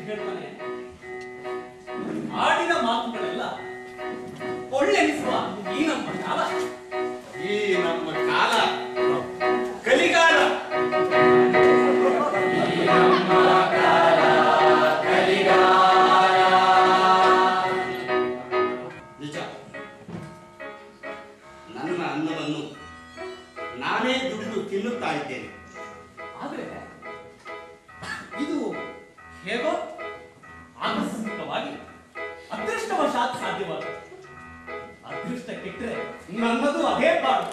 ಹೇಳ್ತಾನೆ ಆಡಿನ ಮಾತುಗಳೆಲ್ಲ ಒಳ್ಳೆನಿಸುವ ಈ ನಮ್ಮ ಕಾಲ ಈ ನಮ್ಮ ಕಾಲ ಕಲಿಗಾಲ ನಿಜ ನನ್ನ ಅನ್ನವನ್ನು ನಾನೇ ದುಡಿದು ತಿನ್ನುತ್ತಾ ಇದ್ದೇನೆ ಆದ್ರೆ ಇದು ಹೇಗೋ ಆಕಸ್ಮಿಕವಾಗಿ ಅದೃಷ್ಟವಶಾತ್ ಸಾಧ್ಯವಾದ ಅದೃಷ್ಟ ಕೆಟ್ಟರೆ ನನ್ನದು ಅದೇ ಪಾಡು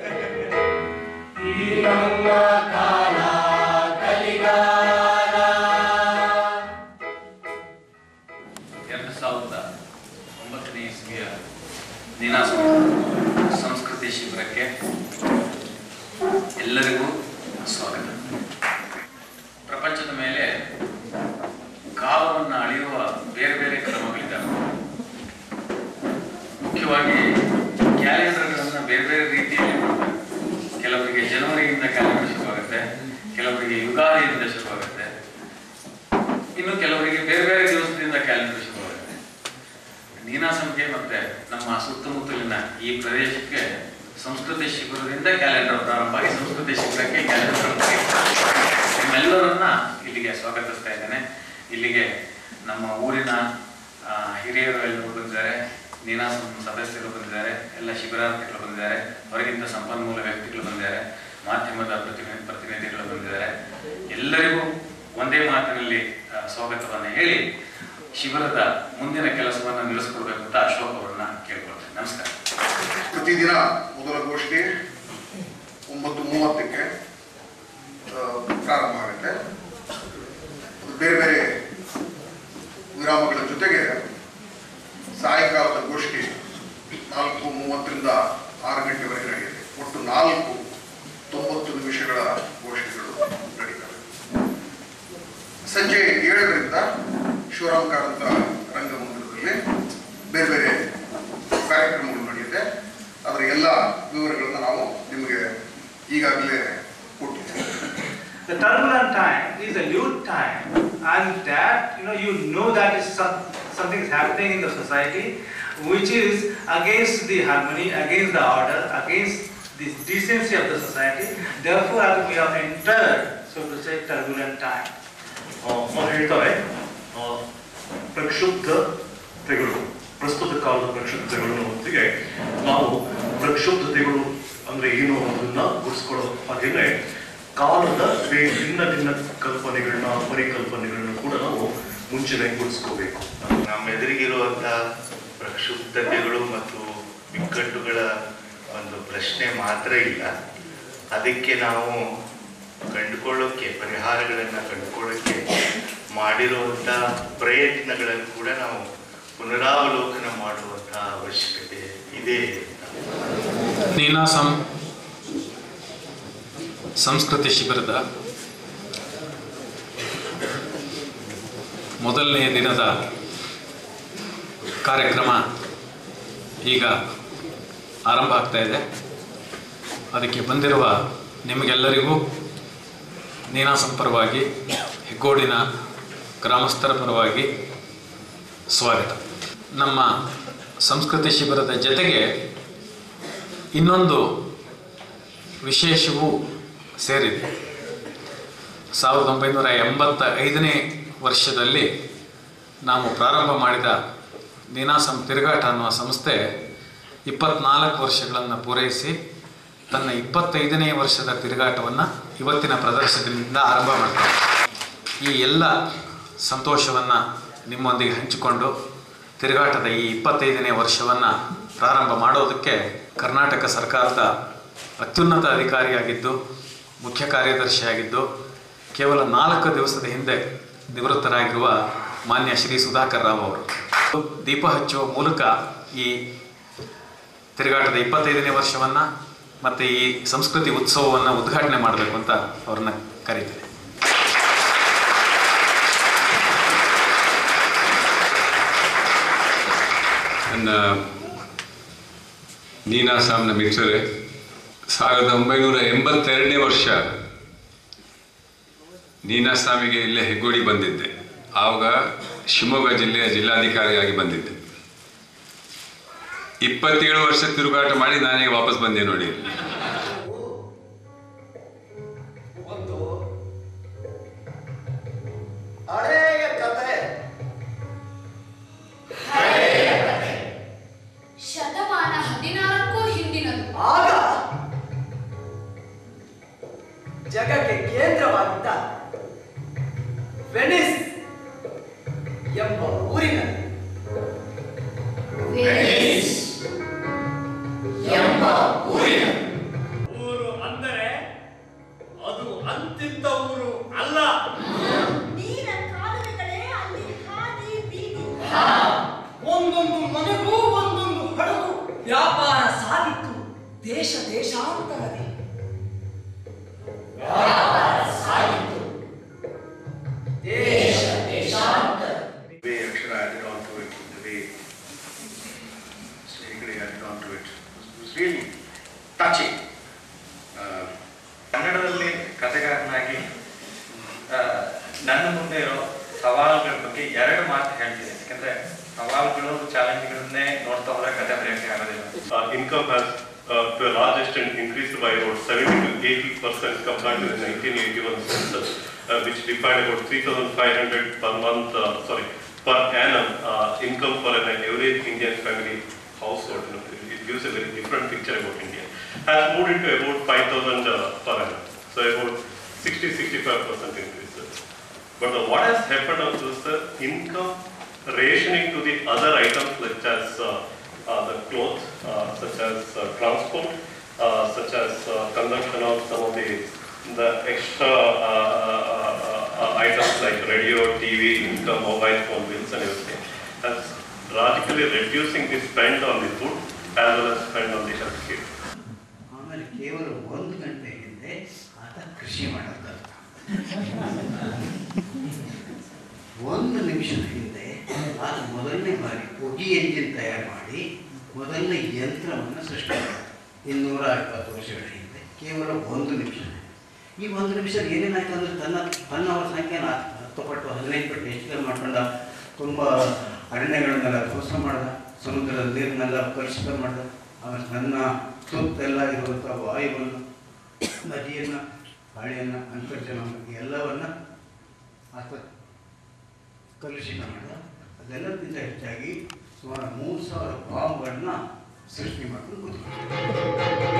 ಎರಡು ಸಾವಿರದ ಒಂಬತ್ತನೇ ಇಸ್ವಿಯ ನೀನಾಸಂ ಸಂಸ್ಕೃತಿ ಶಿಬಿರಕ್ಕೆ ಎಲ್ಲರಿಗೂ ಸ್ವಾಗತ ಪ್ರಪಂಚದ ಮೇಲೆ ಕಾಲವನ್ನು ಅಳೆಯುವ ಬೇರೆ ಬೇರೆ ಕ್ರಮಗಳಿದ್ದಾವೆ ಮುಖ್ಯವಾಗಿ ಕ್ಯಾಲೆಂಡರ್ಗಳನ್ನು ಬೇರೆ ಬೇರೆ ರೀತಿಯಲ್ಲಿ ಮಾಡ್ತಾರೆ ಕೆಲವರಿಗೆ ಜನವರಿಯಿಂದ ಕ್ಯಾಲೆಂಡರ್ ಶುರುವಾಗುತ್ತೆ ಕೆಲವರಿಗೆ ಯುಗಾದಿಯಿಂದ ಶುರುವಾಗುತ್ತೆ ಇನ್ನು ಕೆಲವರಿಗೆ ಬೇರೆ ಬೇರೆ ದಿವಸದಿಂದ ಕ್ಯಾಲೆಂಡರ್ ಶುರುವಾಗುತ್ತೆ ನೀನಾಸಂಖ್ಯೆ ಮತ್ತೆ ನಮ್ಮ ಸುತ್ತಮುತ್ತಲಿನ ಈ ಪ್ರದೇಶಕ್ಕೆ ಸಂಸ್ಕೃತಿ ಶಿಬಿರದಿಂದ ಕ್ಯಾಲೆಂಡರ್ ಪ್ರಾರಂಭ ಆಗಿ ಸಂಸ್ಕೃತಿ ಶಿಬಿರಕ್ಕೆ ಕ್ಯಾಲೆಂಡರ್ ನಿಮ್ಮೆಲ್ಲರನ್ನ ಇಲ್ಲಿಗೆ ಸ್ವಾಗತಿಸ್ತಾ ಇದ್ದೇನೆ ಇಲ್ಲಿಗೆ ನಮ್ಮ ಊರಿನ ಆ, ಹಿರಿಯರು ಎಲ್ಲರೂ ಬಂದಿದ್ದಾರೆ ನೀನಾಸಂ ಸದಸ್ಯರು ಬಂದಿದ್ದಾರೆ ಎಲ್ಲ ಶಿಬಿರಾರ್ಥಿಗಳು ಬಂದಿದ್ದಾರೆ ಹೊರಗಿಂದ ಸಂಪನ್ಮೂಲ ವ್ಯಕ್ತಿಗಳು ಬಂದಿದ್ದಾರೆ ಮಾಧ್ಯಮದ ಪ್ರತಿನಿಧಿ ಪ್ರತಿನಿಧಿಗಳು ಬಂದಿದ್ದಾರೆ ಎಲ್ಲರಿಗೂ ಒಂದೇ ಮಾತಿನಲ್ಲಿ ಆ, ಸ್ವಾಗತವನ್ನು ಹೇಳಿ ಶಿಬಿರದ ಮುಂದಿನ ಕೆಲಸವನ್ನು ನಿಲ್ಲಿಸ್ಕೊಡ್ಬೇಕು ಅಂತ ಅಶೋಕ್ ಅವರನ್ನ ಕೇಳ್ಕೊಳ್ತೇನೆ ನಮಸ್ಕಾರ ಪ್ರತಿದಿನ ಮೊದಲ ಗೋಷ್ಠಿ ಒಂಬತ್ತು ಮೂವತ್ತಕ್ಕೆ ಆ, ಪ್ರಾರಂಭ ಆಗುತ್ತೆ ಅದು ಬೇರೆ ಬೇರೆ ವಿರಾಮಗಳ ಜೊತೆಗೆ ಸಾಯಂಕಾಲದ ಗೋಷ್ಠಿ ನಾಲ್ಕು ಮೂವತ್ತರಿಂದ ಆರು ಗಂಟೆವರೆಗೆ ನಡೆಯುತ್ತೆ ಒಟ್ಟು ನಾಲ್ಕು ತೊಂಬತ್ತು ನಿಮಿಷಗಳ ಗೋಷ್ಠಿಗಳು ನಡೀತವೆ ಸಂಜೆ ಏಳರಿಂದ ಶಿವರಾಮ್ ಕಾರಂತ ರಂಗಮಂದಿರದಲ್ಲಿ ಬೇರೆ ಬೇರೆ ಕಾರ್ಯಕ್ರಮಗಳು ನಡೆಯುತ್ತೆ ಅದರ ಎಲ್ಲ ವಿವರಗಳನ್ನು ನಾವು ನಿಮಗೆ ಈಗಾಗಲೇ ಕೊಟ್ಟಿದ್ದೇವೆ The turbulent time is a new time, and that you know you know that is some, something is happening in the society, which is against the harmony, against the order, against the decency of the society. Therefore, as we have entered, so to say, turbulent time. ಅವ್ರು ಹೇಳ್ತಾರೆ ಆ, ಪ್ರಕ್ಷುಬ್ಧತೆಗಳು ಪ್ರಸ್ತುತ ಕಾಲದ ಪ್ರಕ್ಷುಬ್ಧತೆಗಳು ಹೊತ್ತಿಗೆ ನಾವು ಪ್ರಕ್ಷುಬ್ಧತೆಗಳು ಅಂದ್ರೆ ಏನು ಅನ್ನೋದನ್ನ ಗುಡಿಸ್ಕೊಳ್ಳೋ ಹಾಗೇನೆ ಕಾಲದ ಬೇ- ಭಿನ್ನ ಭಿನ್ನ ಕಲ್ಪನೆಗಳನ್ನ ಪರಿಕಲ್ಪನೆಗಳನ್ನ ಕೂಡ ನಾವು ಮುಂಚೆನೆ ಗುಡಿಸ್ಕೋಬೇಕು ನಮ್ಮ ಎದುರಿಗಿರುವಂತಹ ಪ್ರಕ್ಷುಬ್ಧತೆಗಳು ಮತ್ತು ಬಿಕ್ಕಟ್ಟುಗಳ ಒಂದು ಪ್ರಶ್ನೆ ಮಾತ್ರ ಇಲ್ಲ ಅದಕ್ಕೆ ನಾವು ಕಂಡುಕೊಳ್ಳೋಕೆ ಪರಿಹಾರಗಳನ್ನು ಕಂಡುಕೊಳ್ಳೋಕೆ ಮಾಡಿರುವಂಥ ಪ್ರಯತ್ನಗಳನ್ನು ಕೂಡ ನಾವು ಪುನರಾವಲೋಕನ ಮಾಡುವಂತಹ ಅವಶ್ಯಕತೆ ಇದೆ ನೀನಾಸಂ ಸಂಸ್ಕೃತಿ ಶಿಬಿರದ ಮೊದಲನೇ ದಿನದ ಕಾರ್ಯಕ್ರಮ ಈಗ ಆರಂಭ ಆಗ್ತಾ ಇದೆ ಅದಕ್ಕೆ ಬಂದಿರುವ ನಿಮಗೆಲ್ಲರಿಗೂ ನೀನಾಸಂ ಪರವಾಗಿ ಹೆಗ್ಗೋಡಿನ ಗ್ರಾಮಸ್ಥರ ಪರವಾಗಿ ಸ್ವಾಗತ ನಮ್ಮ ಸಂಸ್ಕೃತಿ ಶಿಬಿರದ ಜೊತೆಗೆ ಇನ್ನೊಂದು ವಿಶೇಷವೂ ಸೇರಿದೆ ಸಾವಿರದ ಒಂಬೈನೂರ ಎಂಬತ್ತ ಐದನೇ ವರ್ಷದಲ್ಲಿ ನಾವು ಪ್ರಾರಂಭ ಮಾಡಿದ ನೀನಾಸಂ ತಿರುಗಾಟ ಅನ್ನುವ ಸಂಸ್ಥೆ ಇಪ್ಪತ್ನಾಲ್ಕು ವರ್ಷಗಳನ್ನು ಪೂರೈಸಿ ತನ್ನ ಇಪ್ಪತ್ತೈದನೇ ವರ್ಷದ ತಿರುಗಾಟವನ್ನು ಇವತ್ತಿನ ಪ್ರದರ್ಶನದಿಂದ ಆರಂಭ ಮಾಡ್ತಾರೆ ಈ ಎಲ್ಲ ಸಂತೋಷವನ್ನು ನಿಮ್ಮೊಂದಿಗೆ ಹಂಚಿಕೊಂಡು ತಿರುಗಾಟದ ಈ ಇಪ್ಪತ್ತೈದನೇ ವರ್ಷವನ್ನು ಪ್ರಾರಂಭ ಮಾಡೋದಕ್ಕೆ ಕರ್ನಾಟಕ ಸರ್ಕಾರದ ಅತ್ಯುನ್ನತ ಅಧಿಕಾರಿಯಾಗಿದ್ದು ಮುಖ್ಯ ಕಾರ್ಯದರ್ಶಿಯಾಗಿದ್ದು ಕೇವಲ ನಾಲ್ಕು ದಿವಸದ ಹಿಂದೆ ನಿವೃತ್ತರಾಗಿರುವ ಮಾನ್ಯ ಶ್ರೀ ಸುಧಾಕರ್ ರಾವ್ ಅವರು ದೀಪ ಹಚ್ಚುವ ಮೂಲಕ ಈ ತಿರುಗಾಟದ ಇಪ್ಪತ್ತೈದನೇ ವರ್ಷವನ್ನು ಮತ್ತು ಈ ಸಂಸ್ಕೃತಿ ಉತ್ಸವವನ್ನು ಉದ್ಘಾಟನೆ ಮಾಡಬೇಕು ಅಂತ ಅವ್ರನ್ನ ಕರೀತೀನಿ ನನ್ನ ನೀನಾಸಾಂನ ಮಿತ್ರರೇ ಸಾವಿರದ ಒಂಬೈನೂರ ಎಂಬತ್ತೆರಡನೇ ವರ್ಷ ನೀನಾಸಾಮಿಗೆ ಇಲ್ಲೇ ಹೆಗ್ಗೋಡಿ ಬಂದಿದ್ದೆ ಆವಾಗ ಶಿವಮೊಗ್ಗ ಜಿಲ್ಲೆಯ ಜಿಲ್ಲಾಧಿಕಾರಿಯಾಗಿ ಬಂದಿದ್ದೆ ಇಪ್ಪತ್ತೇಳು ವರ್ಷ ತಿರುಗಾಟ ಮಾಡಿ ನಾನೀಗ ವಾಪಸ್ ಬಂದೆ ನೋಡಿ ಒಂದು ಹಳೆಯ ಕಥೆ ಶತಮಾನ ಹದಿನಾಲ್ಕು ಹಿಂದಿನದು ಆಗ ಜಗಕ್ಕೆ ಕೇಂದ್ರವಾಗಿದ್ದ ವೆನಿಸ್ ಎಂಬ ಊರಿನಲ್ಲಿ ಊರು ಅಂದರೆ ಅದು ಅಂತಿದ್ದ ಊರು ಅಲ್ಲ ನೀರ ಕಾಲುವೆಗಳೇ ಅಲ್ಲಿ ಹಾದಿ ಬೀದಿ ಒಂದೊಂದು ಮನೆಗೂ ಒಂದೊಂದು ಹಡಗು ವ್ಯಾಪಾರ ಸಾಗಿತ್ತು ದೇಶ ದೇಶಾಂತರದಲ್ಲಿ ದೇಶ ದೇಶಾಂತರ The way Akshara added on to it, the way Srikari added on to it, was, was really touching. Uh, ಕನ್ನಡದಲ್ಲಿ ಕಥೆಗಾರನಾಗಿ ಆ, ನನ್ನ ಮುಂದೆ ಇರೋ ಸವಾಲುಗಳ ಬಗ್ಗೆ ಎರಡು ಮಾತು ಹೇಳ್ತೀನಿ ಯಾಕಂದ್ರೆ ಸವಾಲುಗಳು ಚಾಲೆಂಜ್ಗಳನ್ನೇ ನೋಡ್ತಾ ಹೋದ್ರೆ ಕಥೆ ಬರೆಯೋಕೆ ಆಗೋದಿಲ್ಲ our income has uh, to a large extent increased by about 70 to 80 percent compared to the 1981 census, uh, which defined about 3,500 per month, uh, sorry, per annum uh, income for an average Indian family household. You know, it, it gives a very different picture about India. Has moved into about 5,000 uh, per annum, so about 60-65 percent increase. But uh, what has happened also is the income rationing to the other items such as uh, uh, the clothes, uh, such as uh, transport, uh, such as uh, consumption of some of the the extra uh, uh, uh, uh, items like radio, TV, income, mobile phone bills and everything. That's radically reducing the spend on the food as well as spend on the healthcare. ಆಮೇಲೆ ಕೇವಲ ಒಂದು ಗಂಟೆ ಹಿಂದೆ ಆತ ಕೃಷಿ ಮಾಡೋದು ಒಂದು ನಿಮಿಷದ ಹಿಂದೆ ಆತ ಮೊದಲನೇ ಬಾರಿ ಹೊಗೆ ಎಂಜಿನ್ ತಯಾರು ಮಾಡಿ ಮೊದಲನೇ ಯಂತ್ರವನ್ನು ಸೃಷ್ಟಿ ಮಾಡಿದ ಇನ್ನೂರ ಇಪ್ಪತ್ತು ವರ್ಷಗಳ ಹಿಂದೆ ಕೇವಲ ಒಂದು ನಿಮಿಷ ಈ ಒಂದು ನಿಮಿಷ ಏನೇನಾಯ್ತು ಅಂದರೆ ತನ್ನ ತನ್ನವರ ಸಂಖ್ಯೆನ ಹತ್ತು ಪಟ್ಟು ಹದಿನೈದು ಪಟ್ಟು ಹೆಚ್ಚಿಗೆ ಮಾಡ್ಕೊಂಡ ತುಂಬ ಅರಣ್ಯಗಳನ್ನೆಲ್ಲ ಧ್ವಂಸ ಮಾಡ್ದ ಸಮುದ್ರದ ನೀರನ್ನೆಲ್ಲ ಕಲುಷಿತ ಮಾಡ್ದ ಆಮೇಲೆ ತನ್ನ ಸುತ್ತೆಲ್ಲ ಇರುವಂಥ ವಾಯುವನ್ನು ನದಿಯನ್ನು ಗಾಳಿಯನ್ನು ಅಂತರ್ಜಲವನ್ನು ಎಲ್ಲವನ್ನು ಆತ ಕಲುಷಿತ ಮಾಡಿದ ಅದೆಲ್ಲಕ್ಕಿಂತ ಹೆಚ್ಚಾಗಿ ಸುಮಾರು ಮೂರು ಸಾವಿರ ಬಾಂಬ್ಗಳನ್ನ ಸೃಷ್ಟಿ ಮಾಡ್ಕೊಂಡು ಕೂತ್ಕೊಂಡ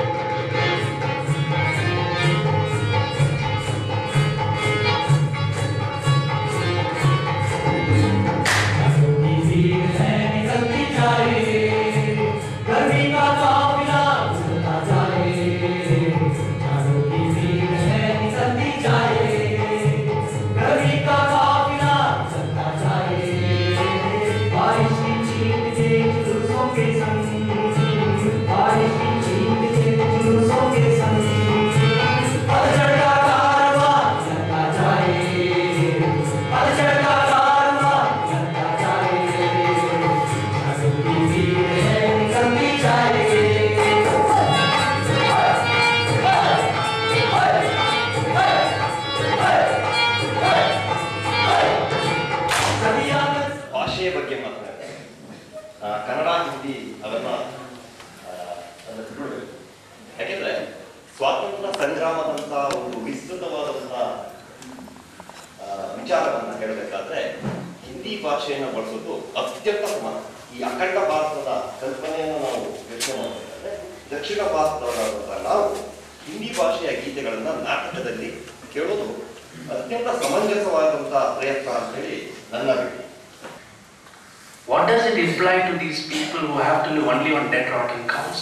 ಭಾಷೆಯ ಬಗ್ಗೆ ಮಾತನಾಡಿದೆ ಆ, ಕನ್ನಡ ಹಿಂದಿ ಅದನ್ನ ಆ, ಅದನ್ನ ತಿಳ್ಕೊಳ್ಬೇಕು ಯಾಕೆಂದ್ರೆ ಸ್ವಾತಂತ್ರ್ಯ ಸಂಗ್ರಾಮದಂತ ಒಂದು ವಿಸ್ತೃತವಾದಂತ ಆ, ವಿಚಾರವನ್ನ ಹೇಳಬೇಕಾದ್ರೆ ಹಿಂದಿ ಭಾಷೆಯನ್ನು ಬಳಸೋದು ಅತ್ಯಂತ ಸಮಾನ ಈ ಅಖಂಡ ಭಾರತದ ಕಲ್ಪನೆಯನ್ನು ನಾವು ಯೋಚನೆ ಮಾಡಬೇಕಾದ್ರೆ ದಕ್ಷಿಣ ಭಾರತದವರಾದಂತಹ ನಾವು ಹಿಂದಿ ಭಾಷೆಯ ಗೀತೆಗಳನ್ನ ನಾಟಕದಲ್ಲಿ ಕೇಳೋದು ಅತ್ಯಂತ ಸಮಂಜಸವಾದಂತಹ ಪ್ರಯತ್ನ ಅಂತ ಹೇಳಿ ನನ್ನ ಅಭಿಪ್ರಾಯ What does it imply to these people who have to live only on dead rotten cows?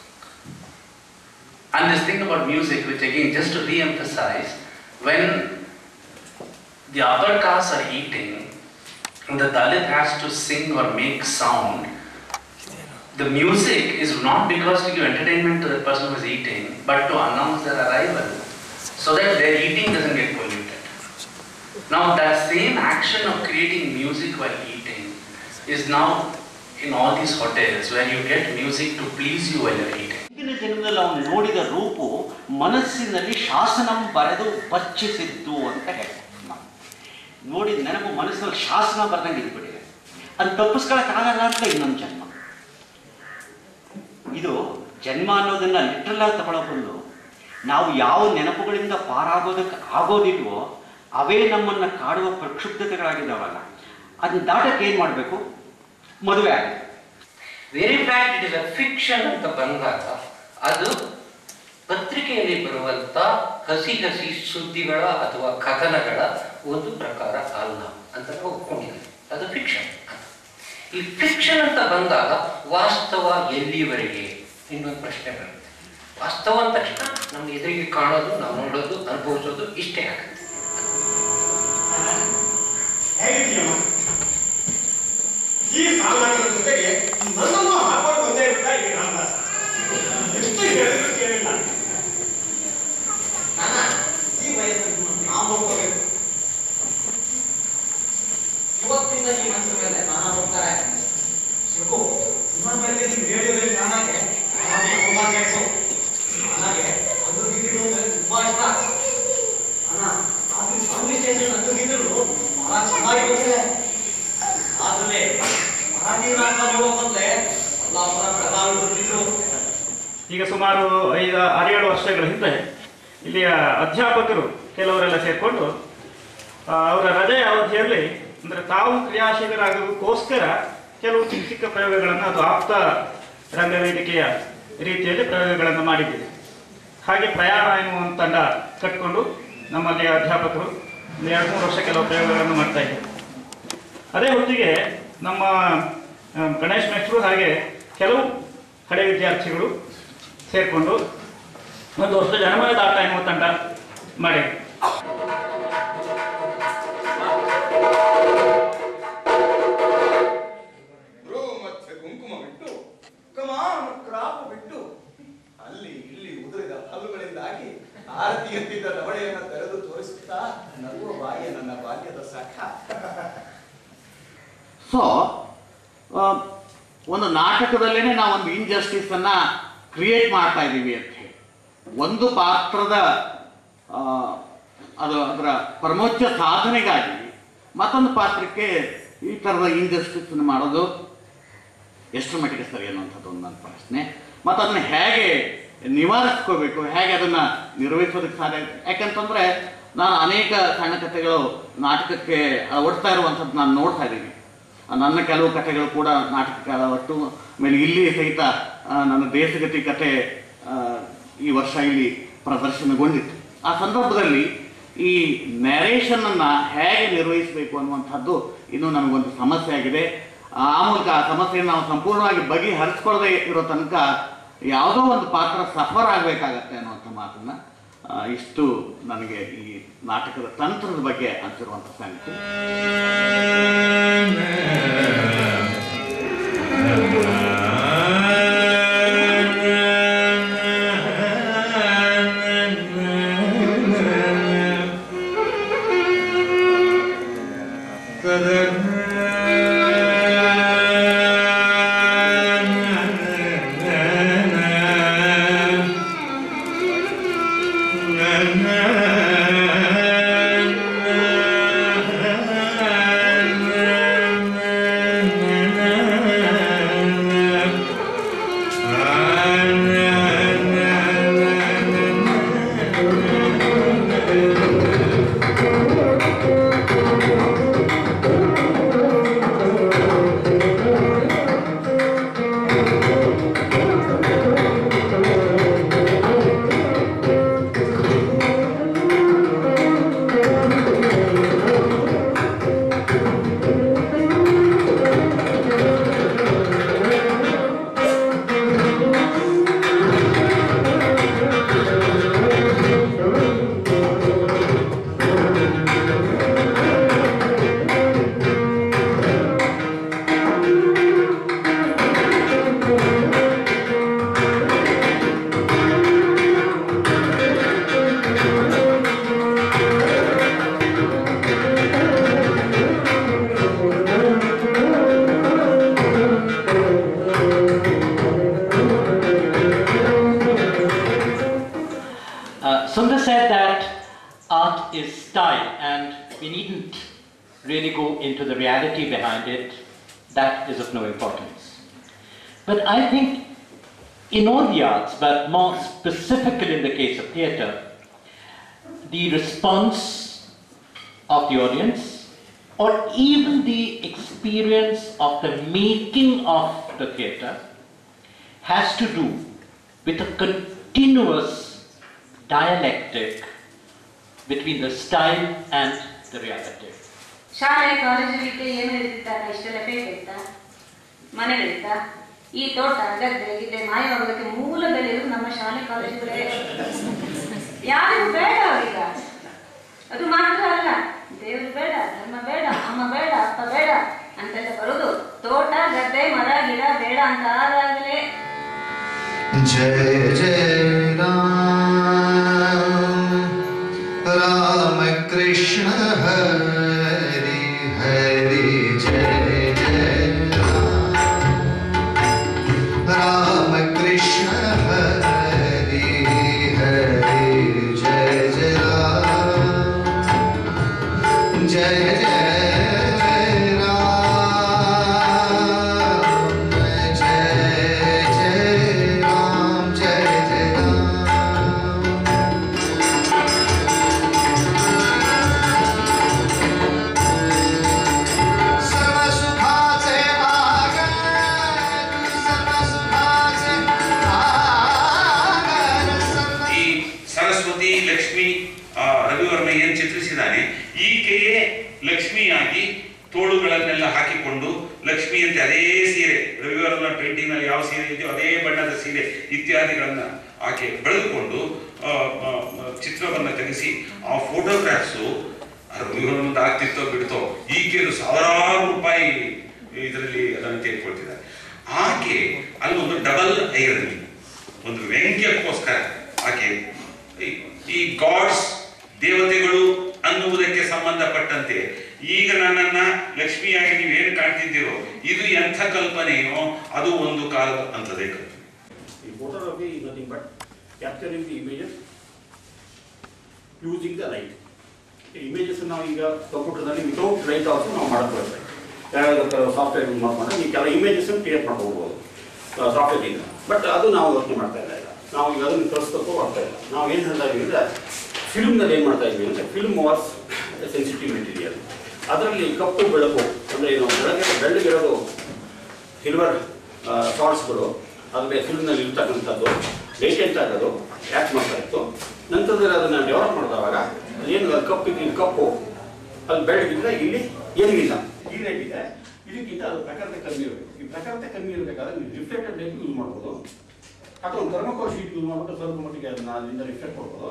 And this thing about music, which again, just to re-emphasize, when the other castes are eating, and the Dalit has to sing or make sound, the music is not because to give entertainment to the person who is eating, but to announce their arrival, so that their eating doesn't get polluted. Now, that same action of creating music while eating is now in all these hotels where you get music to please you while you're eating. ಹಿಂದಿನ ದಿನದಲ್ಲಿ ಅವನು ನೋಡಿದ ರೂಪು ಮನಸ್ಸಿನಲ್ಲಿ ಶಾಸನಂ ಬರೆದು ಬಚ್ಚಿಸಿದ್ದು ಅಂತ ಹೇಳ್ತಾರೆ ನೋಡಿದ ನೆನಪು ಮನಸ್ಸಲ್ಲಿ ಶಾಸನ ಬರ್ದಂಗೆ ಇದ್ಬಿಟ್ಟಿದೆ ಅದು ತಪ್ಪಿಸ್ಕೊಳಕ್ಕಾಗಲ್ಲ ಅಂತ ಇನ್ನೊಂದು ಜನ್ಮ ಇದು ಜನ್ಮ ಅನ್ನೋದನ್ನ ಲಿಟ್ರಲ್ ಆಗಿ ತಗೊಳ್ಳೋ ಬದಲು ನಾವು ಯಾವ ನೆನಪುಗಳಿಂದ ಪಾರಾಗೋದಕ್ಕೆ ಆಗೋದಿಲ್ವೋ ಅವೇ ನಮ್ಮನ್ನ ಕಾಡುವ ಪ್ರಕ್ಷುಬ್ಧತೆಗಳಾಗಿದ್ದಾವಲ್ಲ ಅದನ್ನ ದಾಟಕ್ಕೆ ಏನು ಮಾಡಬೇಕು ಮದುವೆ ಆಗುತ್ತೆ very fact it is a fiction ಅಂತ ಬಂದಾಗ ಅದು ಪತ್ರಿಕೆಯಲ್ಲಿ ಬರುವಂತ ಹಸಿ ಹಸಿ ಸುದ್ದಿಗಳ ಅಥವಾ ಕಥನಗಳ ಒಂದು ಪ್ರಕಾರ ಅಲ್ಲ ಅಂತ ನಾವು ಒಪ್ಕೊಂಡಿದ್ದೀವಿ ಅದು ಫಿಕ್ಷನ್ ಈ ಫಿಕ್ಷನ್ ಅಂತ ಬಂದಾಗ ವಾಸ್ತವ ಎಲ್ಲಿಯವರೆಗೆ ಇನ್ನೊಂದು ಪ್ರಶ್ನೆ ಬರುತ್ತೆ ವಾಸ್ತವ ಅಂದ ತಕ್ಷಣ ನಮ್ಮ ಎದುರಿಗೆ ಕಾಣೋದು ನಾವು ನೋಡೋದು ಅನುಭವಿಸೋದು ಇಷ್ಟೇ ಆಗುತ್ತೆ ಹೇಗಿದ್ದೀಯಮ್ಮ ಈ ಸಾಮಾನ್ಯರ ಜೊತೆಗೆ ನನ್ನನ್ನು ಹಾಕೊಂಡು ಬಂದೇ ಬಿಟ್ಟ ಈ ರಾಮದಾಸ ಎಷ್ಟು ಹೇಳಿದ್ರು ಕೇಳಿಲ್ಲ ನಾನ ಈ ವಯಸ್ಸನ್ನು ನಾವು ಹೋಗ್ಕೋಬೇಕು ಇವತ್ತಿಂದ ಈ ಮನಸ್ಸಿನ ಮೇಲೆ ನಾನು ಹೋಗ್ತಾರೆ ಶಿವು ನನ್ನ ಮೇಲೆ ನೀವು ರೇಡಿಯೋದಲ್ಲಿ ನಾನಾಗೆ ನನಗೆ ತುಂಬಾ ಕೇಳಿಸು ನನಗೆ ಒಂದು ಗೀತೆಗಳು ಅಂದ್ರೆ ತುಂಬಾ ಇಷ್ಟ ಅಣ್ಣ ಅದು ಸ್ವಾಮಿ ಸ್ಟೇಷನ್ ಹತ್ತು ಗೀತೆಗಳು ಬಹಳ ಚೆನ್ನಾಗಿ ಗೊತ್ತಿದೆ ಆದ್ರೆ ಮರಾಠಿ ನಾಟಕ ಬಂದ್ರೆ ಅಲ್ಲಾಪುರ ಬೆಳಗಾವಿ ಬರ್ತಿದ್ರು ಈಗ ಸುಮಾರು ಐದು ಆರೇಳು ವರ್ಷಗಳ ಹಿಂದೆ ಇಲ್ಲಿಯ ಅಧ್ಯಾಪಕರು ಕೆಲವರೆಲ್ಲ ಸೇರಿಕೊಂಡು ಅವರ ರಜೆಯ ಅವಧಿಯಲ್ಲಿ ಅಂದರೆ ತಾವು ಕ್ರಿಯಾಶೀಲರಾಗೋದಕ್ಕೋಸ್ಕರ ಕೆಲವು ಚಿಕ್ಕ ಚಿಕ್ಕ ಪ್ರಯೋಗಗಳನ್ನು ಅದು ಆಪ್ತ ರಂಗವೇದಿಕೆಯ ರೀತಿಯಲ್ಲಿ ಪ್ರಯೋಗಗಳನ್ನು ಮಾಡಿದ್ದೀವಿ ಹಾಗೆ ಪ್ರಯಾಣ ಎನ್ನುವ ಒಂದು ತಂಡ ಕಟ್ಕೊಂಡು ನಮ್ಮಲ್ಲಿ ಅಧ್ಯಾಪಕರು ಒಂದು ಎರಡು ಮೂರು ವರ್ಷ ಕೆಲವು ಪ್ರಯೋಗಗಳನ್ನು ಮಾಡ್ತಾ ಇದ್ದೀವಿ ಅದೇ ಹೊತ್ತಿಗೆ ನಮ್ಮ ಆ, ಗಣೇಶ್ ಮೇಷ್ಟ್ರು ಹಾಗೆ ಕೆಲವು ಹಳೆ ವಿದ್ಯಾರ್ಥಿಗಳು ಸೇರಿಕೊಂಡು ಒಂದು ವರ್ಷ ಜನಮಯದ ಆಟ ಎನ್ನುವ ತಂಡ ಮಾಡಿದ್ವಿ ಬ್ರೂ ಮತ್ತೆ ಕುಂಕುಮ ಬಿಟ್ಟು ಕಮಾನ್ ಕ್ರಾಪ್ ಬಿಟ್ಟು ಅಲ್ಲಿ ಇಲ್ಲಿ ಉದುರಿದ ಹಲ್ಲುಗಳಿಂದಾಗಿ ಆರತಿ ಎತ್ತಿದ್ದ ದವಡೆಯನ್ನು ತೆರೆದು ತೋರಿಸುತ್ತಾ ನಗುವ ಬಾಯಿಯ ನನ್ನ ಬಾಲ್ಯದ ಸಖ ಸೊ ಒಂದು ನಾಟಕದಲ್ಲೇ ನಾವು ಒಂದು ಇನ್ಜಸ್ಟಿಸ್ ಅನ್ನ ಕ್ರಿಯೇಟ್ ಮಾಡ್ತಾ ಇದ್ದೀವಿ ಅಂತ ಹೇಳಿ ಒಂದು ಪಾತ್ರದ ಆ, ಅದು ಅದರ ಪರಮೋಚ್ಚ ಸಾಧನೆಗಾಗಿ ಮತ್ತೊಂದು ಪಾತ್ರಕ್ಕೆ ಈ ಥರದ ಇನ್ಜಸ್ಟಿಸ್ ಮಾಡೋದು ಎಷ್ಟು ಮಟ್ಟಿಗೆ ಸರಿ ಅನ್ನುವಂಥದ್ದು ಒಂದು ನನ್ನ ಪ್ರಶ್ನೆ ಮತ್ತು ಅದನ್ನು ಹೇಗೆ ನಿವಾರಿಸ್ಕೋಬೇಕು ಹೇಗೆ ಅದನ್ನು ನಿರ್ವಹಿಸೋದಕ್ಕೆ ಸಾಧ್ಯ ಯಾಕಂತಂದರೆ ನಾನು ಅನೇಕ ಸಣ್ಣ ಕಥೆಗಳು ನಾಟಕಕ್ಕೆ ಅಳವಡಿಸ್ತಾ ಇರುವಂಥದ್ದು ನಾನು ನೋಡ್ತಾ ಇದ್ದೀನಿ ನನ್ನ ಕೆಲವು ಕಥೆಗಳು ಕೂಡ ನಾಟಕಕ್ಕೆ ಅಳವಟ್ಟು ಆಮೇಲೆ ಇಲ್ಲಿ ಸಹಿತ ಆ, ನನ್ನ ದೇಶಗತಿ ಕಥೆ ಆ, ಈ ವರ್ಷ ಇಲ್ಲಿ ಪ್ರದರ್ಶನಗೊಂಡಿತ್ತು ಆ ಸಂದರ್ಭದಲ್ಲಿ ಈ ನ್ಯಾರೇಷನನ್ನು ಹೇಗೆ ನಿರ್ವಹಿಸಬೇಕು ಅನ್ನುವಂಥದ್ದು ಇನ್ನೂ ನನಗೊಂದು ಸಮಸ್ಯೆ ಆಗಿದೆ ಆ ಮೂಲಕ ಆ ಸಮಸ್ಯೆಯನ್ನು ನಾವು ಸಂಪೂರ್ಣವಾಗಿ ಬಗೆಹರಿಸ್ಕೊಳ್ಳದೆ ಇರೋ ತನಕ ಯಾವುದೋ ಒಂದು ಪಾತ್ರ ಸಫರ್ ಆಗಬೇಕಾಗತ್ತೆ ಅನ್ನುವಂಥ ಮಾತನ್ನ ಆ, ಇಷ್ಟು ನನಗೆ ಈ ನಾಟಕದ ತಂತ್ರದ ಬಗ್ಗೆ ಅನಿಸಿರುವಂಥ ಸಂಗತಿ Uh, Sundar said that art is style, and we needn't really go into the reality behind it, that is of no importance. But I think in all the arts, but more specifically in the case of theatre, the response of the audience or even the experience of the making of the theatre has to do with a continuous dialectic between the style and the reality. ಶಾಲೆ ಕಾಲೇಜುಗಳಿಗೆ ಏನು ಇರ್ತಿತ್ತಾರ ಇಷ್ಟೆಲ್ಲ ಬೇಕಾಯ್ತಾ ಮನೆಗಳಿತ್ತ ಈ ತೋಟ ಗದ್ದೆ ಗಿದ್ದೆ ಮಾಯವಾಗೋದಕ್ಕೆ ಮೂಲ ಬೆಲೆ ಇರೋದು ನಮ್ಮ ಶಾಲೆ ಕಾಲೇಜುಗಳೇ ಯಾರಿಗೂ ಬೇಡ ಅವರೀಗ ಅದು ಮಾತ್ರ ಅಲ್ಲ ದೇವರು ಬೇಡ ಧರ್ಮ ಬೇಡ ಅಮ್ಮ ಬೇಡ ಅಪ್ಪ ಬೇಡ ಅಂತೆಲ್ಲ ಬರೋದು ತೋಟ ಗದ್ದೆ ಮರ ಗಿಡ ಬೇಡ ಅಂತ ಆದಾಗಲೇ जय जय राम राम कृष्ण हरि हरि जय जय राम राम कृष्ण हरि हरि जय जय राम जय जय राम जय जय राम जय जय सर्व सुखाचे आगर सर्व सुखाचे आगर ಈ ಸರಸ್ವತಿ ಲಕ್ಷ್ಮಿ ಆ, ರವಿವರ್ಮ ಏನ್ ಚಿತ್ರಿಸಿದ್ದಾನೆ ಈಕೆಯೇ ಲಕ್ಷ್ಮಿಯಾಗಿ ತೋಳುಗಳನ್ನೆಲ್ಲ ಹಾಕಿಕೊಂಡು ಲಕ್ಷ್ಮಿ ಅಂತ ಅದೇ ಸೀರೆ ರವಿವರ್ಮ ಪೇಂಟಿಂಗ್ ನಲ್ಲಿ ಯಾವ ಸೀರೆ ಇದೆಯೋ ಅದೇ ಬಣ್ಣದ ಸೀರೆ ಇತ್ಯಾದಿಗಳನ್ನ ಆಕೆ ಬೆಳೆದುಕೊಂಡು ಆ, ಆ, ಆ, ಚಿತ್ರವನ್ನ ತೆಗೆಸಿ ಆ ಫೋಟೋಗ್ರಾಫ್ಸು ರವಿವರ್ಮಂತ ಆಗ್ತಿತ್ತೋ ಬಿಡ್ತೋ ಈಕೆದು ಸಾವಿರಾರು ರೂಪಾಯಿ ಇದರಲ್ಲಿ ಅದನ್ನು ತೆಗೆದುಕೊಳ್ತಿದ್ದಾರೆ ಆಕೆ ಅಲ್ಲಿ ಒಂದು ಡಬಲ್ ಐರನಿ ಒಂದು ವ್ಯಂಗ್ಯಕ್ಕೋಸ್ಕರ ಆಕೆ ಈ- ಈ ಗಾಡ್ಸ್ ದೇವತೆಗಳು ಅನ್ನುವುದಕ್ಕೆ ಸಂಬಂಧಪಟ್ಟಂತೆ ಈಗ ನನ್ನನ್ನ ಲಕ್ಷ್ಮಿಯಾಗಿ ನೀವೇನು ಕಾಣ್ತಿದ್ದೀರೋ ಇದು ಎಂಥ ಕಲ್ಪನೆಯೋ ಅದು ಒಂದು ಕಾಲದ ಅಂತದೇ ಕಲ್ಪನೆ The photography is nothing but capturing the images using the light. ಈ ಇಮೇಜಸ್ ನಾವು ಈಗ ಕಂಪ್ಯೂಟರ್ನಲ್ಲಿ ವಿತೌಟ್ ಲೈಟ್ ಆಲ್ಸೋ ನಾವು ಮಾಡ್ಕೊಳ್ತೇವೆ ಯಾವ್ಯಾವ ಸಾಫ್ಟ್ವೇರ್ ಯೂಸ್ ಮಾಡ್ಕೊಂಡು ಈ ಕೆಲ ಇಮೇಜಸ್ ಕ್ರಿಯೇಟ್ ಮಾಡ್ಕೋಬಹುದು ಸಾಫ್ಟ್ವೇರ್ ಇಂದ ಬಟ್ ಅದು ನಾವು ಯೋಚನೆ ಮಾಡ್ತಾ ಇಲ್ಲ ಈಗ ನಾವು ಈಗ ಅದನ್ನು ತೋರಿಸ್ಬೇಕು ಮಾಡ್ತಾ ಇಲ್ಲ ನಾವು ಏನು ಹೇಳ್ತಾ ಇದೀವಿ ಅಂದರೆ ಫಿಲ್ಮ್ನಲ್ಲಿ ಏನು ಮಾಡ್ತಾ ಇದ್ವಿ ಅಂದರೆ ಫಿಲ್ಮ್ ವಾಸ್ ಸೆನ್ಸಿಟಿವ್ ಮೆಟೀರಿಯಲ್ ಅದರಲ್ಲಿ ಕಪ್ಪು ಬೆಳಕು ಅಂದರೆ ಏನು ಬೆಳಗ್ಗೆ ಬೆಳ್ಳಗಿರೋದು ಸಿಲ್ವರ್ ಶಾರ್ಟ್ಸ್ಗಳು ಅದ್ರ ಫಿಲ್ಮ್ನಲ್ಲಿ ಇರ್ತಕ್ಕಂಥದ್ದು ಲೇಟೆಂಟ್ ಆಗೋದು ಆ್ಯಕ್ಟ್ ಮಾಡ್ತಾ ಇತ್ತು ನಂತರದಲ್ಲಿ ಅದನ್ನು ಡೆವಲಪ್ ಮಾಡಿದವಾಗ ಏನು ಅದು ಕಪ್ಪು ಇದು ಕಪ್ಪು ಅಲ್ಲಿ ಬೆಳಗಿದ್ರೆ ಇಲ್ಲಿ ಏನೂ ಇಲ್ಲ ಈ ರೇಟ್ ಇದೆ ಇದಕ್ಕಿಂತ ಅದು ಪ್ರಖರತೆ ಕಮ್ಮಿ ಇರಬೇಕು ಈ ಪ್ರಖರತೆ ಕಮ್ಮಿ ಇರಬೇಕಾದ್ರೆ ನೀವು ರಿಫ್ಲೆಕ್ಟೆಡ್ ಲೈಟ್ ಯೂಸ್ ಮಾಡ್ಬೋದು ಅಥವಾ ಒಂದು ಥರ್ಮಕೋಲ್ ಶೀಟ್ ಯೂಸ್ ಮಾಡ್ಬಿಟ್ಟು ಸ್ವಲ್ಪ ಮಟ್ಟಿಗೆ ಅದನ್ನ ಅಲ್ಲಿಂದ ರಿಫ್ಲೆಕ್ಟ್ ಮಾಡ್ಬೋದು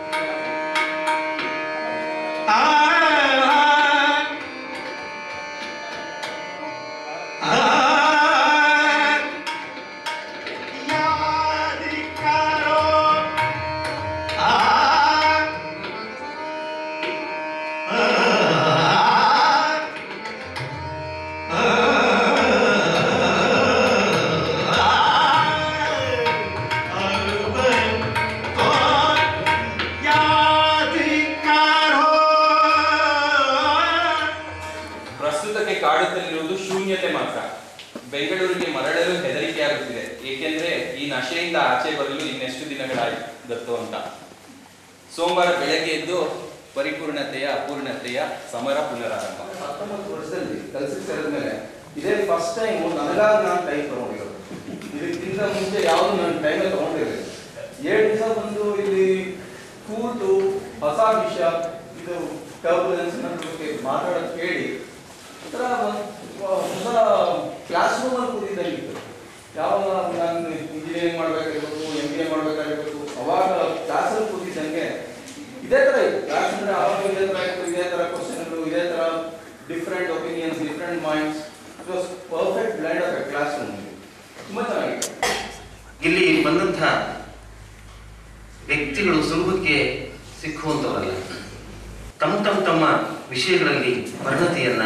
ಪ್ರಸ್ತುತಕ್ಕೆ ಕಾಡುತ್ತಲಿರುವುದು ಶೂನ್ಯತೆ ಮಾತ್ರ ಬೆಂಗಳೂರಿಗೆ ಮರಳಲು ಹೆದರಿಕೆಯಾಗುತ್ತಿದೆ ಏಕೆಂದ್ರೆ ಈ ನಶೆಯಿಂದ ಆಚೆ ಬರಲು ಇನ್ನೆಷ್ಟು ದಿನಗಳಾಗಿತ್ತು ಅಂತ ಸೋಮವಾರ ಬೆಳಗ್ಗೆ ಎದ್ದು ಪರಿಪೂರ್ಣತೆಯ ಅಪೂರ್ಣತೆಯ ಸಮರ ಪುನರಾರಂಭ ಹತ್ತೊಂಬತ್ತು ವರ್ಷದಲ್ಲಿ ಕೆಲಸಕ್ಕೆ ಸೇರಿದ ಮೇಲೆ ಇದೇ ಫಸ್ಟ್ ಟೈಮ್ ನನಗಾಗಿ ನಾನು ಟೈಮ್ ತಗೊಂಡಿರೋದು ಇದಕ್ಕಿಂತ ಮುಂಚೆ ಯಾವುದು ನಾನು ಟೈಮೇ ತಗೊಂಡಿರಲಿಲ್ಲ ಏಳು ದಿವಸ ಬಂದು ಇಲ್ಲಿ ಕೂತು ಹೊಸ ವಿಷಯ ಇದು ಟರ್ಬುಲೆನ್ಸ್ ಬಗ್ಗೆ ಮಾತಾಡೋದು ಕೇಳಿ ಒಂಥರ ಹೊಸ ಕ್ಲಾಸ್ ರೂಮಲ್ಲಿ ಕೂತಿದ್ದಂಗಿತ್ತು ಯಾವಾಗ ನಾನು ಇಂಜಿನಿಯರಿಂಗ್ ಮಾಡ್ಬೇಕಾಗಿರ್ಬೇಕು ಎಂ ಬಿ ಎ ಮಾಡ್ಬೇಕಾಗಿರ್ಬೇಕು ಅವಾಗ ಕ್ಲಾಸಲ್ಲಿ ಕೂತಿದ್ದಂಗೆ ಇದೇ ತರ ಇತ್ತು ಕ್ಲಾಸ್ ಅಂದ್ರೆ ಅವಾಗ ಇದೇ ತರ ಇತ್ತು ಇದೇ ತರ ಕ್ವಶನ್ಗಳು ಇದೇ ತರ different opinions different minds it was perfect blend of a classroom ತುಂಬಾ ಚೆನ್ನಾಗಿತ್ತು ಇಲ್ಲಿ ಬಂದಂಥ ವ್ಯಕ್ತಿಗಳು ಸುಲಭಕ್ಕೆ ಸಿಕ್ಕುವಂಥವರಲ್ಲ ತಮ್ಮ ತಮ್ಮ ತಮ್ಮ ವಿಷಯಗಳಲ್ಲಿ ಪರಿಣತಿಯನ್ನ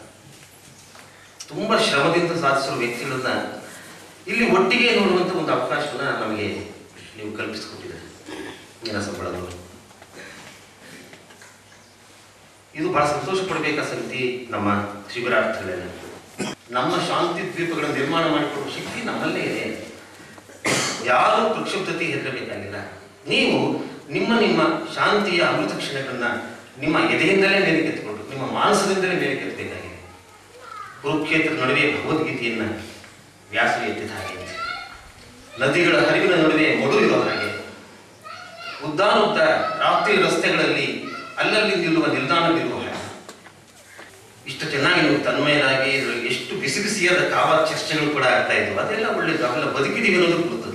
ತುಂಬಾ ಶ್ರಮದಿಂದ ಸಾಧಿಸಿರುವ ವ್ಯಕ್ತಿಗಳನ್ನ ಇಲ್ಲಿ ಒಟ್ಟಿಗೆ ನೋಡುವಂಥ ಒಂದು ಅವಕಾಶವನ್ನ ನಮಗೆ ನೀವು ಕಲ್ಪಿಸಿಕೊಟ್ಟಿದ್ದಾರೆ ನೀಲ ಸಂಬಳದವರು ಇದು ಬಹಳ ಸಂತೋಷ ಪಡಬೇಕಾದ ಸಂಗತಿ ನಮ್ಮ ಶಿಬಿರಾರ್ಥಿಗಳೇನೆ ನಮ್ಮ ಶಾಂತಿ ದ್ವೀಪಗಳ ನಿರ್ಮಾಣ ಮಾಡಿಕೊಡುವ ಶಕ್ತಿ ನಮ್ಮಲ್ಲೇ ಇದೆ ಯಾರು ಪ್ರಕ್ಷುಬ್ಧತೆ ಹೆದರಬೇಕಾಗಿಲ್ಲ ನೀವು ನಿಮ್ಮ ನಿಮ್ಮ ಶಾಂತಿಯ ಅಮೃತ ಕ್ಷಣಗಳನ್ನ ನಿಮ್ಮ ಎದೆಯಿಂದಲೇ ಮೇಲಕ್ಕೆತ್ತಿಕೊಂಡು ನಿಮ್ಮ ಮಾನಸದಿಂದಲೇ ಮೇಲಕ್ಕೆತ್ತಬೇಕಾಗಿದೆ ಕುರುಕ್ಷೇತ್ರ ನಡುವೆ ಭಗವದ್ಗೀತೆಯನ್ನ ವ್ಯಾಸರು ಎತ್ತಿದ ಹಾಗೆ ನದಿಗಳ ಹರಿವಿನ ನಡುವೆ ಮಡು ಇರೋ ಹಾಗೆ ಉದ್ದಾನುದ್ದ ರಾತ್ರಿ ರಸ್ತೆಗಳಲ್ಲಿ ಅಲ್ಲಲ್ಲಿ ನಿಲ್ಲುವ ನಿಲ್ದಾಣವಿರುವ ಹಾಗೆ ಇಷ್ಟು ಚೆನ್ನಾಗಿ ನೀವು ತನ್ಮಯರಾಗಿ ಇದ್ರಲ್ಲಿ ಎಷ್ಟು ಬಿಸಿ ಬಿಸಿಯಾದ ಕಾವ ಚರ್ಚೆಗಳು ಕೂಡ ಆಗ್ತಾ ಇದ್ವು ಅದೆಲ್ಲ ಒಳ್ಳೇದು ಅವೆಲ್ಲ ಬದುಕಿದೀವಿ ಅನ್ನೋದು ಗುರುತು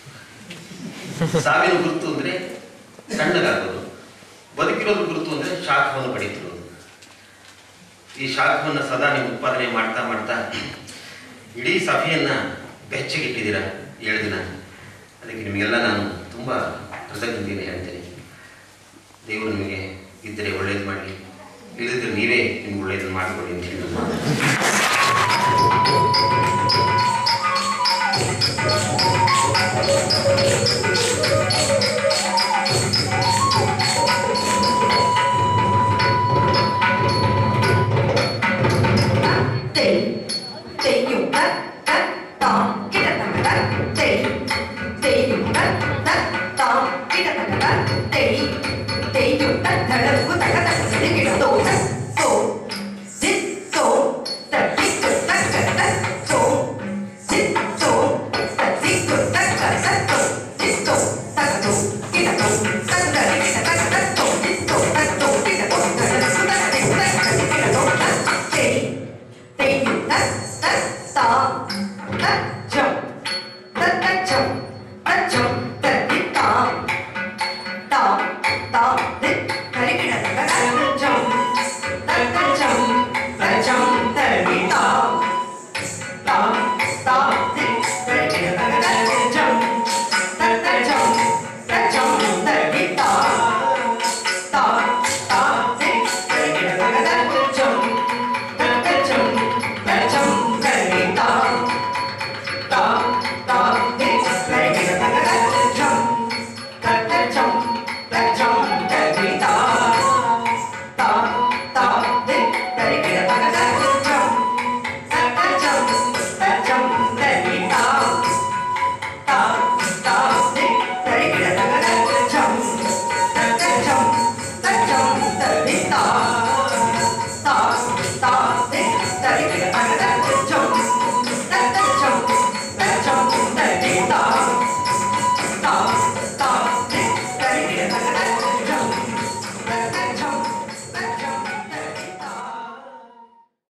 ಸಾವಿನ ಗುರುತು ಅಂದ್ರೆ ಸಣ್ಣಗಾಗೋದು ಬದುಕಿರೋದು ಗುರುತು ಅಂದ್ರೆ ಶಾಖವನ್ನು ಪಡೀತಿರೋದು ಈ ಶಾಖವನ್ನು ಸದಾ ನೀವು ಉತ್ಪಾದನೆ ಮಾಡ್ತಾ ಮಾಡ್ತಾ ಇಡೀ ಸಭೆಯನ್ನ ಬೆಚ್ಚಗಿಟ್ಟಿದ್ದೀರಾ ಏಳು ದಿನ ಅದಕ್ಕೆ ನಿಮಗೆಲ್ಲ ನಾನು ತುಂಬ ಕೃತಜ್ಞತೆಯನ್ನು ಹೇಳ್ತೇನೆ ದೇವರು ನಿಮಗೆ ಇದ್ದರೆ ಒಳ್ಳೇದು ಮಾಡಲಿ ಇಲ್ಲದಿದ್ದರೆ ನೀವೇ ನಿಮ್ಗೆ ಒಳ್ಳೇದನ್ನು ಮಾಡಿಕೊಡಿ ಅಂತ ಹೇಳಿ